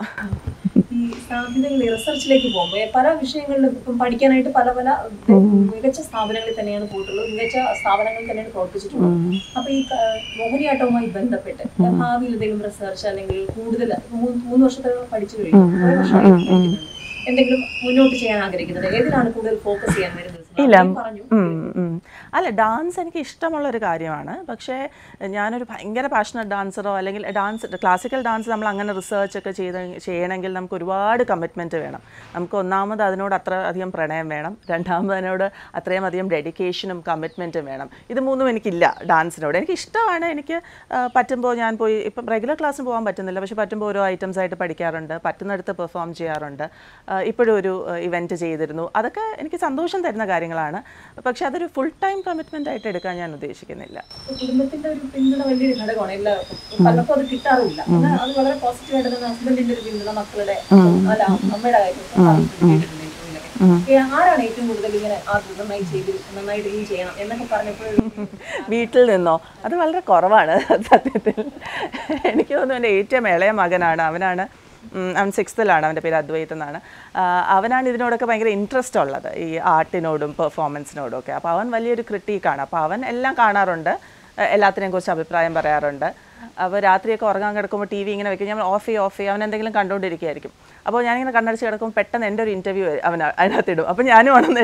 ഈ സാധ്യതകൾ റിസർച്ചിലേക്ക് പോകുമ്പോൾ പല വിഷയങ്ങളിലും ഇപ്പം പഠിക്കാനായിട്ട് പല പല മികച്ച സ്ഥാപനങ്ങളിൽ തന്നെയാണ് പോയിട്ടുള്ളത് മികച്ച സ്ഥാപനങ്ങളിൽ തന്നെയാണ് പ്രവർത്തിച്ചിട്ടുള്ളത് അപ്പൊ ഈ ക- മോഹിനിയാട്ടവുമായി ബന്ധപ്പെട്ട് ഭാവിയിൽ എന്തെങ്കിലും റിസർച്ച് അല്ലെങ്കിൽ കൂടുതൽ മൂന്ന് മൂന്ന് വർഷത്തെ പഠിച്ചു കഴിഞ്ഞു കുറേ വർഷമായി പഠിക്കുന്നുണ്ട്. എന്തെങ്കിലും മുന്നോട്ട് ചെയ്യാൻ ആഗ്രഹിക്കുന്നത് ഏതിലാണ് കൂടുതൽ ഫോക്കസ് ചെയ്യാൻ വരുന്നത് ഇല്ല. ആദ്യം പറഞ്ഞു ഉം, ഉം. അല്ല ഡാൻസ് എനിക്ക് ഇഷ്ടമുള്ള ഒരു കാര്യമാണ് പക്ഷേ ഞാനൊരു ഭയങ്കര പാഷനറ്റ് ഡാൻസറോ അല്ലെങ്കിൽ ഡാൻസ് ക്ലാസിക്കൽ ഡാൻസ് നമ്മൾ അങ്ങനെ റിസർച്ച് ഒക്കെ ചെയ്ത് ചെയ്യണമെങ്കിൽ നമുക്ക് ഒരുപാട് കമ്മിറ്റ്മെൻറ്റ് വേണം നമുക്ക് ഒന്നാമത് അതിനോട് അത്ര അധികം പ്രണയം വേണം രണ്ടാമത് അതിനോട് അത്രയും അധികം ഡെഡിക്കേഷനും കമ്മിറ്റ്മെൻറ്റും വേണം ഇത് മൂന്നും എനിക്കില്ല ഡാൻസിനോട് എനിക്ക് ഇഷ്ടമാണ് എനിക്ക് ആ, പറ്റുമ്പോൾ ഞാൻ പോയി ഇപ്പം റെഗുലർ ക്ലാസ്സിന് പോകാൻ പറ്റുന്നില്ല പക്ഷേ പറ്റുമ്പോൾ ഓരോ ഐറ്റംസ് ആയിട്ട് പഠിക്കാറുണ്ട് പറ്റുന്നിടത്ത് പെർഫോം ചെയ്യാറുണ്ട് ആ, ഇപ്പോഴും ഒരു ഇവൻറ്റ് ചെയ്തിരുന്നു അതൊക്കെ എനിക്ക് സന്തോഷം തരുന്ന കാര്യങ്ങളാണ് പക്ഷേ അതൊരു ഫുൾ ടൈം കമ്മിറ്റ്മെൻ്റ് ആയിട്ട് എടുക്കാൻ ഞാൻ ഉദ്ദേശിക്കുന്നില്ല കുടുംബത്തിന്റെ ഒരു പിന്തുണ വലിയൊരു ഘടകമാണ് എല്ലാവർക്കും പലർക്കും അത് കിട്ടാറില്ല എന്നാൽ അത് വളരെ പോസിറ്റീവ് ആയിട്ട് തന്നെ ഹസ്ബൻഡിന്റെ ഒരു പിന്തുണ മക്കളുടെ അല്ല അമ്മയുടെ കാര്യത്തിൽ ആരാണ് ഏറ്റവും കൂടുതൽ ഇങ്ങനെ ആ നന്നായി ചെയ്ത് നന്നായിട്ട് ഈ ചെയ്യണം എന്നൊക്കെ പറഞ്ഞപ്പോഴും വീട്ടിൽ നിന്നോ അത് വളരെ കുറവാണ് സത്യത്തിൽ എനിക്ക് തോന്നുന്നു എൻ്റെ ഏറ്റവും ഇളയ മകനാണ് അവനാണ് ഉം, അവൻ സിക്സ്ത്തിലാണ് അവൻ്റെ പേര് അദ്വൈത് എന്നാണ് ആ, അവനാണ് ഇതിനോടൊക്കെ ഭയങ്കര ഇൻട്രസ്റ്റ് ഉള്ളത് ഈ ആർട്ടിനോടും പെർഫോമൻസിനോടും ഒക്കെ അപ്പോൾ അവൻ വലിയൊരു ക്രിട്ടീക്കാണ് അപ്പോൾ അവൻ എല്ലാം കാണാറുണ്ട് എ- എല്ലാത്തിനെയും കുറിച്ച് അഭിപ്രായം പറയാറുണ്ട് അപ്പോൾ രാത്രിയൊക്കെ ഉറങ്ങാൻ കിടക്കുമ്പോൾ ടി വി ഇങ്ങനെ വെക്കും ഞാൻ ഓഫ് ചെയ്യും ഓഫ് ചെയ്യും അവൻ എന്തെങ്കിലും കണ്ടുകൊണ്ടിരിക്കുകയായിരിക്കും അപ്പോൾ ഞാനിങ്ങനെ കണ്ണടിച്ച് കിടക്കുമ്പോൾ പെട്ടെന്ന് എൻ്റെ ഒരു ഇൻ്റർവ്യൂ അവൻ അതിനകത്തിടും അപ്പോൾ ഞാനും ആണെന്ന്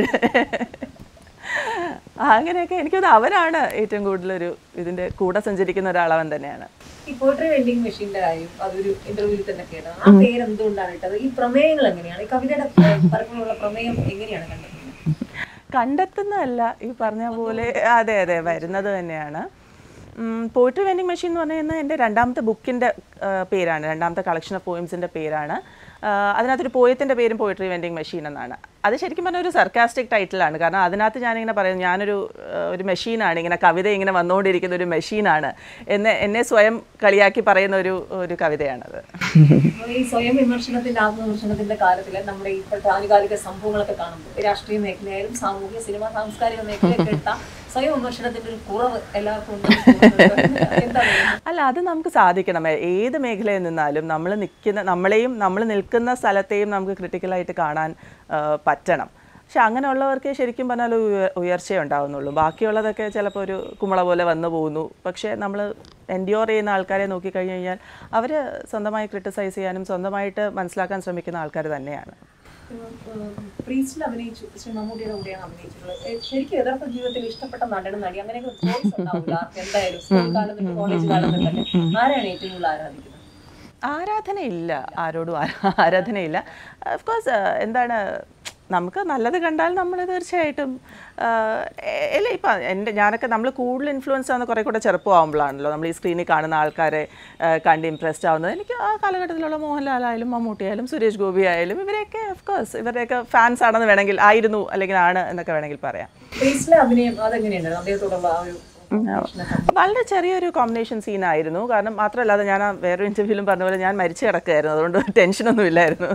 അങ്ങനെയൊക്കെ എനിക്കത് അവനാണ് ഏറ്റവും കൂടുതലൊരു ഇതിൻ്റെ കൂടെ സഞ്ചരിക്കുന്ന ഒരാളവൻ തന്നെയാണ് ഈ പോട്രി വെൻഡിങ് മെഷീന്റെ കാര്യം അതൊരു ഇന്റർവ്യൂവിൽ തന്നെ കേട്ടത് ആ പേര് എന്തുകൊണ്ടാണ് ഇട്ടത് ഈ പ്രമേയങ്ങൾ എങ്ങനെയാണ് ഈ കവിതയുടെ പരമ്പരയുള്ള പ്രമേയം എങ്ങനെയാണ് കണ്ടെത്തുന്നത് കണ്ടെത്തുന്നതല്ല ഈ പറഞ്ഞ പോലെ അതെ അതെ വരുന്നത് തന്നെയാണ് പോയിട്രി വെൻഡിങ് മെഷീൻ എന്ന് പറയുന്നത് എൻ്റെ രണ്ടാമത്തെ ബുക്കിൻ്റെ പേരാണ് രണ്ടാമത്തെ കളക്ഷൻ ഓഫ് പോയിംസിൻ്റെ പേരാണ് ആ, അതിനകത്തൊരു പോയത്തിൻ്റെ പേരും പോയിട്രി വെൻഡിങ് മെഷീൻ എന്നാണ് അത് ശരിക്കും പറഞ്ഞാൽ ഒരു സർക്കാസ്റ്റിക് ടൈറ്റിലാണ് കാരണം അതിനകത്ത് ഞാനിങ്ങനെ പറയും ഞാനൊരു ആ, ഒരു മെഷീനാണ് ഇങ്ങനെ കവിത ഇങ്ങനെ വന്നുകൊണ്ടിരിക്കുന്ന ഒരു മെഷീനാണ് എന്ന് എന്നെ സ്വയം കളിയാക്കി പറയുന്ന ഒരു ഒരു കവിതയാണത് അപ്പോൾ ഈ സ്വയം വിമർശനത്തിന്റെ ആത്മവിമർശനത്തിന്റെ കാലത്തിൽ നമ്മുടെ ഇപ്പോഴത്തെ ആനുകാലിക സംഭവങ്ങളൊക്കെ കാണുമ്പോൾ രാഷ്ട്രീയ മേഖലയായാലും സാമൂഹിക സിനിമ സാംസ്കാരിക മേഖലയൊക്കെ എടുത്ത സ്വയം വിമർശനത്തിന്റെ ഒരു കുറവ് എല്ലാവർക്കും ഉണ്ടെന്ന് തോന്നുന്നുണ്ട്. എന്താണ് ഇത്? അല്ല അത് നമുക്ക് സാധിക്കണം ഏ- ഏത് മേഖലയിൽ നിന്നാലും നമ്മൾ നിൽക്കുന്ന നമ്മളെയും നമ്മൾ നിൽക്കുന്ന സ്ഥലത്തെയും നമുക്ക് ക്രിട്ടിക്കലായിട്ട് കാണാൻ ആ, പറ്റണം പക്ഷെ അങ്ങനെയുള്ളവർക്ക് ശരിക്കും പറഞ്ഞാൽ ഒരു ഉയ- ഉയർച്ചയേ ഉണ്ടാവുന്നുള്ളൂ ബാക്കിയുള്ളതൊക്കെ ചിലപ്പോൾ ഒരു കുമ്പള പോലെ വന്നു പോകുന്നു പക്ഷേ നമ്മൾ എൻഡ്യോർ ചെയ്യുന്ന ആൾക്കാരെ നോക്കിക്കഴിഞ്ഞ് കഴിഞ്ഞാൽ അവർ സ്വന്തമായി ക്രിട്ടിസൈസ് ചെയ്യാനും സ്വന്തമായിട്ട് മനസ്സിലാക്കാൻ ശ്രമിക്കുന്ന ആൾക്കാർ തന്നെയാണ് പ്രീസ്റ്റിൽ അഭിനയിച്ചു ശ്രീ മമ്മൂട്ടിയുടെ കൂടെയാണ് അഭിനയിച്ചിട്ടുള്ളത് ഏ, ശരിക്കും യഥാർത്ഥ ജീവിതത്തിൽ ഇഷ്ടപ്പെട്ട നടനും നടി അങ്ങനെയൊക്കെ ചോയ്സ് ഉണ്ടാവില്ല ആർക്കും എന്തായാലും സ്കൂൾ കാലം തൊട്ട് കോളേജ് കാലം തൊട്ടൊക്കെ ആരാണ് ഏറ്റവും കൂടുതൽ ആരാധിക്കുന്നത് ആരാധനയില്ല ആരോടും ആ- ആരാധനയില്ല ഓഫ് കോഴ്സ് എന്താണ് നമുക്ക് നല്ലത് കണ്ടാൽ നമ്മൾ തീർച്ചയായിട്ടും ആ, എ- അല്ല ഇപ്പം എൻ്റെ ഞാനൊക്കെ നമ്മൾ കൂടുതൽ ഇൻഫ്ലുവൻസ് ആവുന്ന കുറേ കൂടെ ചെറുപ്പമാകുമ്പോഴാണല്ലോ നമ്മൾ ഈ സ്ക്രീനിൽ കാണുന്ന ആൾക്കാരെ ആ, കണ്ട് ഇംപ്രസ്ഡ് ആവുന്നത് എനിക്ക് ആ കാലഘട്ടത്തിലുള്ള മോഹൻലാൽ ആയാലും മമ്മൂട്ടി ആയാലും സുരേഷ് ഗോപി ആയാലും ഇവരെയൊക്കെ ഓഫ് കോഴ്സ് ഇവരുടെയൊക്കെ ഫാൻസ് ആണെന്ന് വേണമെങ്കിൽ ആയിരുന്നു അല്ലെങ്കിൽ ആണ് എന്നൊക്കെ വേണമെങ്കിൽ പറയാം പ്രീസ്റ്റിലെ അഭിനയം അതെങ്ങനെയുണ്ടായിരുന്നു അദ്ദേഹത്തോടുള്ള ആ ഒരു വളരെ ചെറിയൊരു കോമ്പിനേഷൻ സീനായിരുന്നു കാരണം മാത്രമല്ല അത് ഞാൻ ആ വേറൊരു ഇൻ്റർവ്യൂവിലും പറഞ്ഞ പോലെ ഞാൻ മരിച്ചു കിടക്കുകയായിരുന്നു അതുകൊണ്ട് ടെൻഷനൊന്നും ഇല്ലായിരുന്നു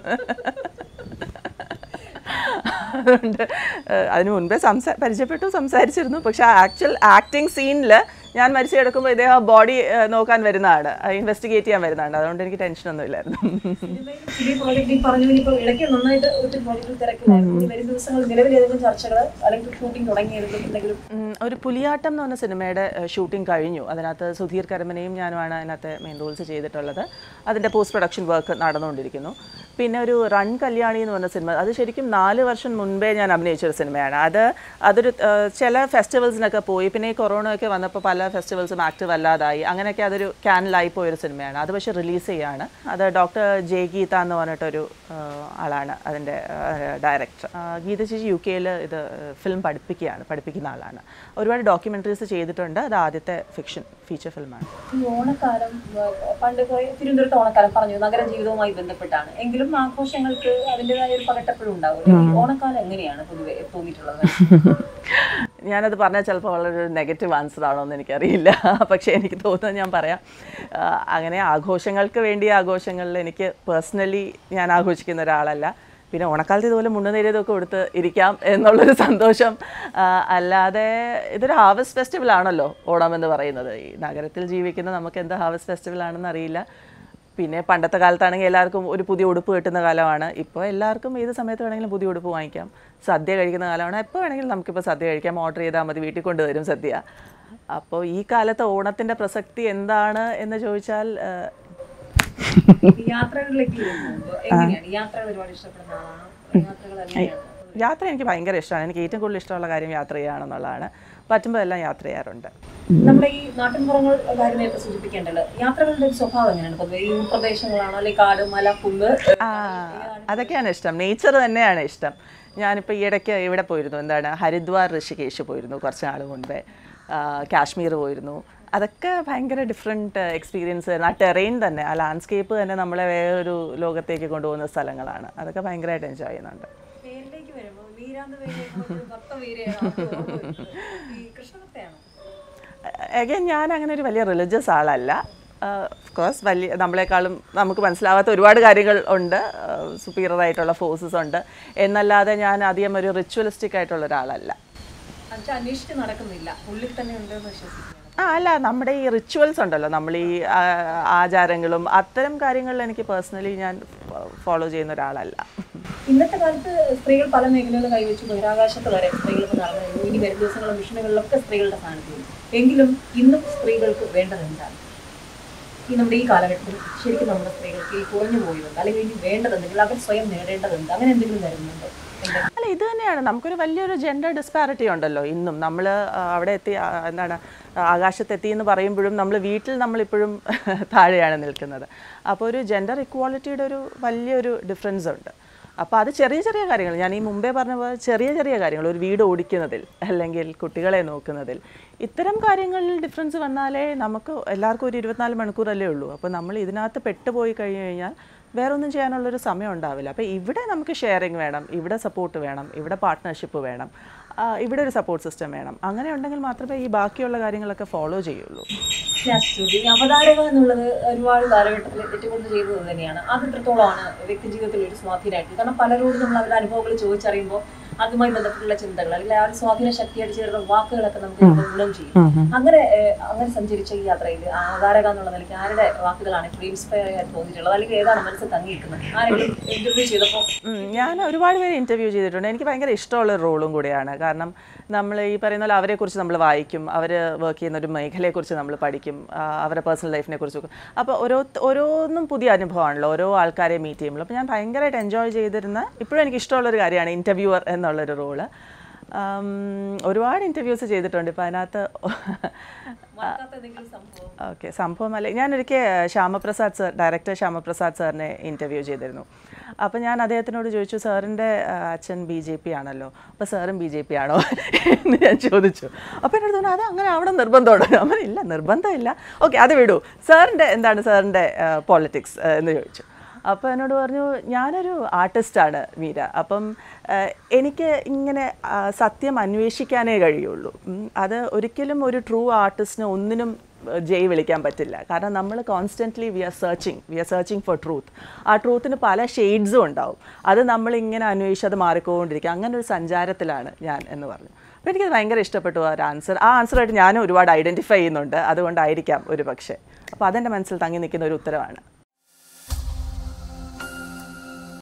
അതുകൊണ്ട് ഏഹ്, അതിന് മുൻപേ സംസാ പരിചയപ്പെട്ടു സംസാരിച്ചിരുന്നു പക്ഷെ ആ ആക്ച്വൽ ആക്ടിങ് സീനിൽ ഞാൻ മരിച്ചു കിടക്കുമ്പോൾ ഇദ്ദേഹം ആ ബോഡി നോക്കാൻ വരുന്നതാണ് ഇൻവെസ്റ്റിഗേറ്റ് ചെയ്യാൻ വരുന്നതാണ് അതുകൊണ്ട് എനിക്ക് ടെൻഷനൊന്നും ഇല്ലായിരുന്നു ഈ പ്രോജക്റ്റ് ഈ പറഞ്ഞ ഇപ്പോൾ ഇടയ്ക്ക് നന്നായിട്ട് ഒരു പ്രോജക്റ്റിൽ തിരക്കിലായിരുന്നു ഇനി വരും ദിവസങ്ങൾ നിലവിൽ ഏതെങ്കിലും ചർച്ചകൾ അല്ലെങ്കിൽ ഷൂട്ടിംഗ് തുടങ്ങി ഏതെങ്കിലും എന്തെങ്കിലും ഉം, ഒരു പുലിയാട്ടം എന്ന് പറഞ്ഞ സിനിമയുടെ ഷൂട്ടിംഗ് കഴിഞ്ഞു അതിനകത്ത് സുധീർ കരമനയും ഞാനുമാണ് അതിനകത്ത് മെയിൻ റോൾസ് ചെയ്തിട്ടുള്ളത് അതിൻ്റെ പോസ്റ്റ് പ്രൊഡക്ഷൻ വർക്ക് നടന്നുകൊണ്ടിരിക്കുന്നു പിന്നെ ഒരു റൺ കല്യാണി എന്ന് പറഞ്ഞ സിനിമ അത് ശരിക്കും നാല് വർഷം മുൻപേ ഞാൻ അഭിനയിച്ചൊരു സിനിമയാണ് അത് അതൊരു ആ, ചില ഫെസ്റ്റിവൽസിനൊക്കെ പോയി പിന്നെ ഈ കൊറോണ ഒക്കെ വന്നപ്പോൾ പല ഫെസ്റ്റിവൽസും ആക്റ്റീവ് അല്ലാതായി അങ്ങനെയൊക്കെ അതൊരു ക്യാനലായി പോയൊരു സിനിമയാണ് അത് പക്ഷേ റിലീസ് ചെയ്യാണ് അത് ഡോക്ടർ ജെ ഗീത എന്ന് പറഞ്ഞിട്ടൊരു ആ, ആളാണ് അതിൻ്റെ ഡയറക്ടർ ഗീത ചേച്ചി യു കെയിൽ ഇത് ഫിലിം പഠിപ്പിക്കുകയാണ് പഠിപ്പിക്കുന്ന ആളാണ് ഒരുപാട് ഡോക്യുമെൻ്ററീസ് ചെയ്തിട്ടുണ്ട് അത് ആദ്യത്തെ ഫിക്ഷൻ ഫീച്ചർ ഫിലിമാണ് ഈ ഓണക്കാലം ഏഹ്, പണ്ട് പോയി തിരുവനന്തപുരത്ത് ഓണക്കാലം പറഞ്ഞു നഗര ജീവിതവുമായി ബന്ധപ്പെട്ടാണ് എങ്കിലും ആഘോഷങ്ങൾക്ക് അതിൻ്റെതായ ഒരു പകട്ടപ്പോഴും ഉണ്ടാവും ഈ ഓണക്കാലം എങ്ങനെയാണ് പൊതുവെ തോന്നിയിട്ടുള്ളത് ഞാനത് പറഞ്ഞാൽ ചിലപ്പോൾ വളരെ നെഗറ്റീവ് ആൻസർ ആണോ എന്ന് എനിക്കറിയില്ല പക്ഷേ എനിക്ക് തോന്നുന്നത് ഞാൻ പറയാം ആ, അങ്ങനെ ആഘോഷങ്ങൾക്ക് വേണ്ടി ആഘോഷങ്ങളിൽ എനിക്ക് പേഴ്സണലി ഞാൻ ആഘോഷിക്കുന്ന ഒരാളല്ല പിന്നെ ഓണക്കാലത്ത് ഇതുപോലെ മുണ്ടുനേരിയതൊക്കെ കൊടുത്ത് ഇരിക്കാം എന്നുള്ളൊരു സന്തോഷം ആ, അല്ലാതെ ഇതൊരു ഹാർവസ്റ്റ് ഫെസ്റ്റിവൽ ആണല്ലോ ഓണം എന്ന് പറയുന്നത് ഈ നഗരത്തിൽ ജീവിക്കുന്ന നമുക്ക് എന്താ ഹാർവസ്റ്റ് ഫെസ്റ്റിവൽ ആണെന്ന് അറിയില്ല പിന്നെ പണ്ടത്തെ കാലത്താണെങ്കിൽ എല്ലാവർക്കും ഒരു പുതിയ ഉടുപ്പ് കിട്ടുന്ന കാലമാണ് ഇപ്പോൾ എല്ലാവർക്കും ഏത് സമയത്ത് വേണമെങ്കിലും പുതിയ ഉടുപ്പ് വാങ്ങിക്കാം സദ്യ കഴിക്കുന്ന കാലമാണ് എപ്പോൾ വേണമെങ്കിലും നമുക്കിപ്പോൾ സദ്യ കഴിക്കാം ഓർഡർ ചെയ്താൽ മതി വീട്ടിൽ കൊണ്ടുവരും സദ്യ അപ്പോൾ ഈ കാലത്ത് ഓണത്തിൻ്റെ പ്രസക്തി എന്താണ് എന്ന് ചോദിച്ചാൽ ആ, ഈ യാത്രകളിലേക്ക് വരുമ്പോൾ എങ്ങനെയാണ് യാത്രകൾ ഒരുപാട് ഇഷ്ടപ്പെടുന്ന ആളാണോ യാത്രകൾ എങ്ങനെയാണ് യാത്ര എനിക്ക് ഭയങ്കര ഇഷ്ടമാണ് എനിക്ക് ഏറ്റവും കൂടുതൽ ഇഷ്ടമുള്ള കാര്യം യാത്ര ചെയ്യുകയാണെന്നുള്ളതാണ് പറ്റുമ്പോൾ എല്ലാം യാത്ര ചെയ്യാറുണ്ട് നമ്മുടെ ഈ നാട്ടിൻപുറങ്ങൾ കാര്യം നേരത്തെ സൂചിപ്പിക്കേണ്ടത് യാത്രകളുടെ ഒരു സ്വഭാവം എങ്ങനെയാണ് പൊതുവെ ഈ ഉൾപ്രദേശങ്ങളാണോ അല്ലെങ്കിൽ കാട് മല കുന്ന് ആ അതൊക്കെയാണ് ഇഷ്ടം നേച്ചർ തന്നെയാണ് ഇഷ്ടം ഞാനിപ്പോൾ ഈ ഇടയ്ക്ക് ഇവിടെ പോയിരുന്നു എന്താണ് ഹരിദ്വാർ ഋഷികേശ് പോയിരുന്നു കുറച്ച് നാൾ മുൻപേ ആ, കാശ്മീർ പോയിരുന്നു അതൊക്കെ ഭയങ്കര ഡിഫറെൻറ്റ് എക്സ്പീരിയൻസ് ആയിരുന്നു ആ ടെറൈൻ തന്നെ ആ ലാൻഡ്സ്കേപ്പ് തന്നെ നമ്മളെ വേറൊരു ലോകത്തേക്ക് കൊണ്ടുപോകുന്ന സ്ഥലങ്ങളാണ് അതൊക്കെ ഭയങ്കരമായിട്ട് എൻജോയ് ചെയ്യുന്നുണ്ട് പേരിലേക്ക് വരുമ്പോൾ വീരാന്ത പേര് ഭക്ത വീരയാണ് ഈ കൃഷ്ണഭക്തയാണോ അഗൈൻ ഞാൻ അങ്ങനെ ഒരു വലിയ റിലീജിയസ് ആളല്ല കോഴ്സ് വലിയ നമ്മളെക്കാളും നമുക്ക് മനസ്സിലാവാത്ത ഒരുപാട് കാര്യങ്ങൾ ഉണ്ട് സുപ്പീരിയർ ആയിട്ടുള്ള ഫോഴ്സസ് ഉണ്ട് എന്നല്ലാതെ ഞാൻ അധികം ഒരു റിച്വലിസ്റ്റിക് ആയിട്ടുള്ള ഒരാളല്ല പക്ഷെ അന്വേഷിച്ച് നടക്കുന്നില്ല ഉള്ളിൽ തന്നെ ഉണ്ടെന്ന് വിശ്വസിക്കുകയാണ് ആ അല്ല നമ്മുടെ ഈ റിച്വൽസ് ഉണ്ടല്ലോ നമ്മൾ ഈ ആ, ആചാരങ്ങളും അത്തരം കാര്യങ്ങളിൽ എനിക്ക് പേഴ്സണലി ഞാൻ ഫോളോ ചെയ്യുന്ന ഒരാളല്ല ഇന്നത്തെ കാലത്ത് സ്ത്രീകൾ പല മേഖലകളും കൈവച്ച് ബഹിരാകാശത്ത് വരെ സ്ത്രീകൾക്ക് നടന്നു കഴിഞ്ഞു ഇനി വരും ദിവസങ്ങളും മിഷനുകളിലൊക്കെ സ്ത്രീകളുടെ സാന്നിധ്യം എങ്കിലും ഇന്നും സ്ത്രീകൾക്ക് വേണ്ടത് എന്താണ് ഈ നമ്മുടെ ഈ കാലഘട്ടത്തിൽ ശരിക്കും നമ്മുടെ സ്ത്രീകൾക്ക് ഈ കുറഞ്ഞു പോയതുണ്ട് അല്ലെങ്കിൽ ഇനി വേണ്ടതെന്തെങ്കിലും അവർ സ്വയം നേടേണ്ടതുണ്ട് അങ്ങനെ എന്തെങ്കിലും വരുന്നുണ്ടോ എന്തെങ്കിലും അല്ല ഇത് തന്നെയാണ് നമുക്കൊരു വലിയൊരു ജെൻഡർ ഡിസ്പാരിറ്റി ഉണ്ടല്ലോ ഇന്നും നമ്മൾ അവിടെ എത്തി ആ, എന്താണ് ആകാശത്തെത്തി എന്ന് പറയുമ്പോഴും നമ്മൾ വീട്ടിൽ നമ്മളിപ്പോഴും താഴെയാണ് നിൽക്കുന്നത് അപ്പോൾ ഒരു ജെൻഡർ ഇക്വാളിറ്റിയുടെ ഒരു വലിയൊരു ഡിഫറൻസ് ഉണ്ട് അപ്പോൾ അത് ചെറിയ ചെറിയ കാര്യങ്ങൾ ഞാൻ ഈ മുമ്പേ പറഞ്ഞ പോലെ ചെറിയ ചെറിയ കാര്യങ്ങൾ ഒരു വീട് ഓടിക്കുന്നതിൽ അല്ലെങ്കിൽ കുട്ടികളെ നോക്കുന്നതിൽ ഇത്തരം കാര്യങ്ങളിൽ ഡിഫറൻസ് വന്നാലേ നമുക്ക് എല്ലാവർക്കും ഒരു ഇരുപത്തിനാല് മണിക്കൂറല്ലേ ഉള്ളൂ അപ്പോൾ നമ്മൾ ഇതിനകത്ത് പെട്ടുപോയി കഴിഞ്ഞു കഴിഞ്ഞാൽ വേറെ ഒന്നും ചെയ്യാനുള്ളൊരു സമയം ഉണ്ടാവില്ല അപ്പോൾ ഇവിടെ നമുക്ക് ഷെയറിങ് വേണം ഇവിടെ സപ്പോർട്ട് വേണം ഇവിടെ പാർട്ട്ണർഷിപ്പ് വേണം ആ, ഇവിടെ ഒരു സപ്പോർട്ട് സിസ്റ്റം വേണം അങ്ങനെ ഉണ്ടെങ്കിൽ മാത്രമേ ഈ ബാക്കിയുള്ള കാര്യങ്ങളൊക്കെ ഫോളോ ചെയ്യുള്ളൂ ലാസ്റ്റ് ചോദ്യം. ഈ അവതാരക എന്നുള്ളത് ഒരുപാട് കാലഘട്ടത്തിൽ ഏറ്റവും കൂടുതൽ ചെയ്തത് തന്നെയാണ് അത് എത്രത്തോളമാണ് വ്യക്തി ജീവിതത്തിൽ ഒരു സ്വാധീനമായിട്ട് കാരണം പലരോടും നമ്മൾ അവരുടെ അനുഭവങ്ങൾ ചോദിച്ചറിയുമ്പോൾ അതുമായി ബന്ധപ്പെട്ടുള്ള ചിന്തകൾ അല്ലെങ്കിൽ ആ ഒരു സ്വാധീന ശക്തിയായിട്ട് ചേർന്ന വാക്കുകളൊക്കെ നമുക്ക് ഇപ്പോൾ ഗുണം ചെയ്യും അങ്ങനെ ഏഹ്, അങ്ങനെ സഞ്ചരിച്ച ഈ യാത്രയിൽ ആ അവതാരക എന്നുള്ള നിലയ്ക്ക് ആരുടെ വാക്കുകളാണ് ഇപ്പോൾ ഇൻസ്പയർ ആയിട്ട് തോന്നിയിട്ടുള്ളത് അല്ലെങ്കിൽ ഏതാണ് മനസ്സിൽ തങ്ങിയിരിക്കുന്നത് ആരെങ്കിലും ഇന്റർവ്യൂ ചെയ്തപ്പോൾ ഉം, ഞാൻ ഒരുപാട് പേര് ഇൻ്റർവ്യൂ ചെയ്തിട്ടുണ്ട് എനിക്ക് ഭയങ്കര ഇഷ്ടമുള്ള ഒരു റോളും കൂടിയാണ് കാരണം നമ്മൾ ഈ പറയുന്ന പോലെ അവരെക്കുറിച്ച് നമ്മൾ വായിക്കും അവർ വർക്ക് ചെയ്യുന്ന ഒരു മേഖലയെക്കുറിച്ച് നമ്മൾ പഠിക്കും ആ, അവരുടെ പേഴ്സണൽ ലൈഫിനെ കുറിച്ച് അപ്പോൾ ഓരോ ഓരോന്നും പുതിയ അനുഭവമാണല്ലോ ഓരോ ആൾക്കാരെ മീറ്റ് ചെയ്യുമ്പോൾ അപ്പോൾ ഞാൻ ഭയങ്കരമായിട്ട് എൻജോയ് ചെയ്തിരുന്ന ഇപ്പോഴും എനിക്ക് ഇഷ്ടമുള്ളൊരു കാര്യമാണ് ഇൻ്റർവ്യൂവർ എന്നുള്ളൊരു റോള് ഒരുപാട് ഇൻ്റർവ്യൂസ് ചെയ്തിട്ടുണ്ട് ഇപ്പോൾ അതിനകത്ത് മറക്കാത്ത എന്തെങ്കിലും സംഭവം ഓക്കെ സംഭവം അല്ല ഞാനൊരിക്കൽ ശ്യാമപ്രസാദ് സർ ഡയറക്ടർ ശ്യാമപ്രസാദ് സാറിനെ ഇൻ്റർവ്യൂ ചെയ്തിരുന്നു അപ്പോൾ ഞാൻ അദ്ദേഹത്തിനോട് ചോദിച്ചു സാറിൻ്റെ ആ, അച്ഛൻ ബി ജെ പി ആണല്ലോ അപ്പോൾ സാറും ബി ജെ പി ആണോ എന്ന് ഞാൻ ചോദിച്ചു അപ്പോൾ എന്നോട് തോന്നുന്നു അത് അങ്ങനെ അവിടെ നിർബന്ധമുണ്ടോ ഞാൻ പറഞ്ഞു, ഇല്ല നിർബന്ധമില്ല ഓക്കെ അത് വിടൂ സാറിൻ്റെ എന്താണ് സാറിൻ്റെ പോളിറ്റിക്സ് എന്ന് ചോദിച്ചു അപ്പോൾ എന്നോട് പറഞ്ഞു ഞാനൊരു ആർട്ടിസ്റ്റാണ് മീര അപ്പം ആ, എനിക്ക് ഇങ്ങനെ ആ, സത്യം അന്വേഷിക്കാനേ കഴിയുള്ളൂ ഉം, അത് ഒരിക്കലും ഒരു ട്രൂ ആർട്ടിസ്റ്റിന് ഒന്നിനും ആ, ജയ് വിളിക്കാൻ പറ്റില്ല കാരണം നമ്മൾ constantly we are searching we are searching for truth ആ ട്രൂത്തിന് പല ഷെയ്ഡ്സും ഉണ്ടാവും അത് നമ്മൾ ഇങ്ങനെ അന്വേഷിച്ച് അത് മാറിക്കൊണ്ടിരിക്കുക അങ്ങനെ ഒരു സഞ്ചാരത്തിലാണ് ഞാൻ എന്ന് പറഞ്ഞു അപ്പോൾ എനിക്കത് ഭയങ്കര ഇഷ്ടപ്പെട്ടു ആ ഒരു ആൻസർ ആ ആൻസറായിട്ട് ഞാനും ഒരുപാട് ഐഡൻറ്റിഫൈ ചെയ്യുന്നുണ്ട് അതുകൊണ്ടായിരിക്കാം ഒരു പക്ഷേ അപ്പോൾ അതെൻ്റെ മനസ്സിൽ തങ്ങി നിൽക്കുന്ന ഒരു ഉത്തരവാണ്